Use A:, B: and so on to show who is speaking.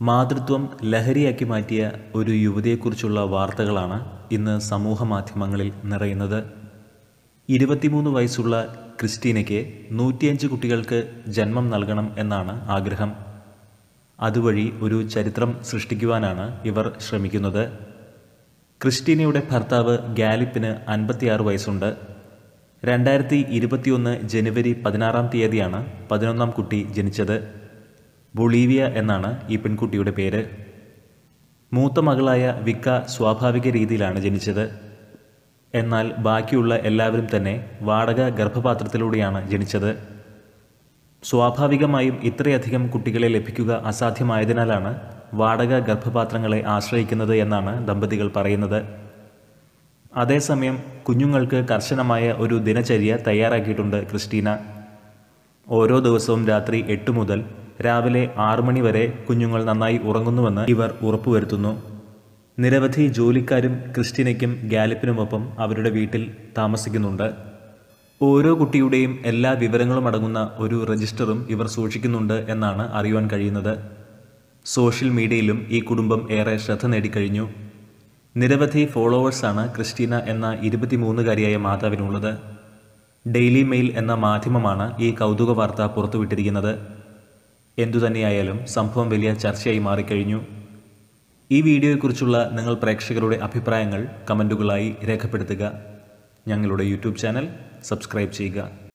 A: മാതൃത്വം ലഹരിയാക്കി മാറ്റിയ ഒരു യുവതിയെക്കുറിച്ചുള്ള വാർത്തകളാണ് ഇന്ന് സമൂഹ മാധ്യമങ്ങളിൽ നിറയുന്നത് ഇരുപത്തിമൂന്ന് വയസ്സുള്ള ക്രിസ്റ്റീനയ്ക്ക് നൂറ്റിയഞ്ച് കുട്ടികൾക്ക് ജന്മം നൽകണം എന്നാണ് ആഗ്രഹം അതുവഴി ഒരു ചരിത്രം സൃഷ്ടിക്കുവാനാണ് ഇവർ ശ്രമിക്കുന്നത് ക്രിസ്റ്റീനയുടെ ഭർത്താവ് ഗാലിപ്പിന് അൻപത്തിയാറ് വയസ്സുണ്ട് രണ്ടായിരത്തി ഇരുപത്തിയൊന്ന് ജനുവരി പതിനാറാം തീയതിയാണ് പതിനൊന്നാം കുട്ടി ജനിച്ചത് ബൊളീവിയ എന്നാണ് ഈ പെൺകുട്ടിയുടെ പേര് മൂത്ത മകളായ വിക്ക സ്വാഭാവിക രീതിയിലാണ് ജനിച്ചത് എന്നാൽ ബാക്കിയുള്ള എല്ലാവരും തന്നെ വാടക ഗർഭപാത്രത്തിലൂടെയാണ് ജനിച്ചത് സ്വാഭാവികമായും ഇത്രയധികം കുട്ടികളെ ലഭിക്കുക അസാധ്യമായതിനാലാണ് വാടക ഗർഭപാത്രങ്ങളെ ആശ്രയിക്കുന്നത് എന്നാണ് ദമ്പതികൾ പറയുന്നത് അതേസമയം കുഞ്ഞുങ്ങൾക്ക് കർശനമായ ഒരു ദിനചര്യ തയ്യാറാക്കിയിട്ടുണ്ട് ക്രിസ്റ്റീന ഓരോ ദിവസവും രാത്രി എട്ട് മുതൽ രാവിലെ ആറ് മണി വരെ കുഞ്ഞുങ്ങൾ നന്നായി ഉറങ്ങുന്നുവെന്ന് ഇവർ ഉറപ്പുവരുത്തുന്നു നിരവധി ജോലിക്കാരും ക്രിസ്റ്റീനയ്ക്കും ഗാലിപ്പിനുമൊപ്പം അവരുടെ വീട്ടിൽ താമസിക്കുന്നുണ്ട് ഓരോ കുട്ടിയുടെയും എല്ലാ വിവരങ്ങളും അടങ്ങുന്ന ഒരു രജിസ്റ്ററും ഇവർ സൂക്ഷിക്കുന്നുണ്ട് എന്നാണ് അറിയുവാൻ കഴിയുന്നത് സോഷ്യൽ മീഡിയയിലും ഈ കുടുംബം ഏറെ ശ്രദ്ധ നേടിക്കഴിഞ്ഞു നിരവധി ഫോളോവേഴ്സാണ് ക്രിസ്റ്റീന എന്ന ഇരുപത്തിമൂന്നുകാരിയായ മാതാവിനുള്ളത് ഡെയിലി മെയിൽ എന്ന മാധ്യമമാണ് ഈ കൗതുക വാർത്ത പുറത്തുവിട്ടിരിക്കുന്നത് എന്തുതന്നെയായാലും സംഭവം വലിയ ചർച്ചയായി മാറിക്കഴിഞ്ഞു ഈ വീഡിയോയെക്കുറിച്ചുള്ള നിങ്ങൾ പ്രേക്ഷകരുടെ അഭിപ്രായങ്ങൾ കമൻറ്റുകളായി രേഖപ്പെടുത്തുക ഞങ്ങളുടെ യൂട്യൂബ് ചാനൽ സബ്സ്ക്രൈബ് ചെയ്യുക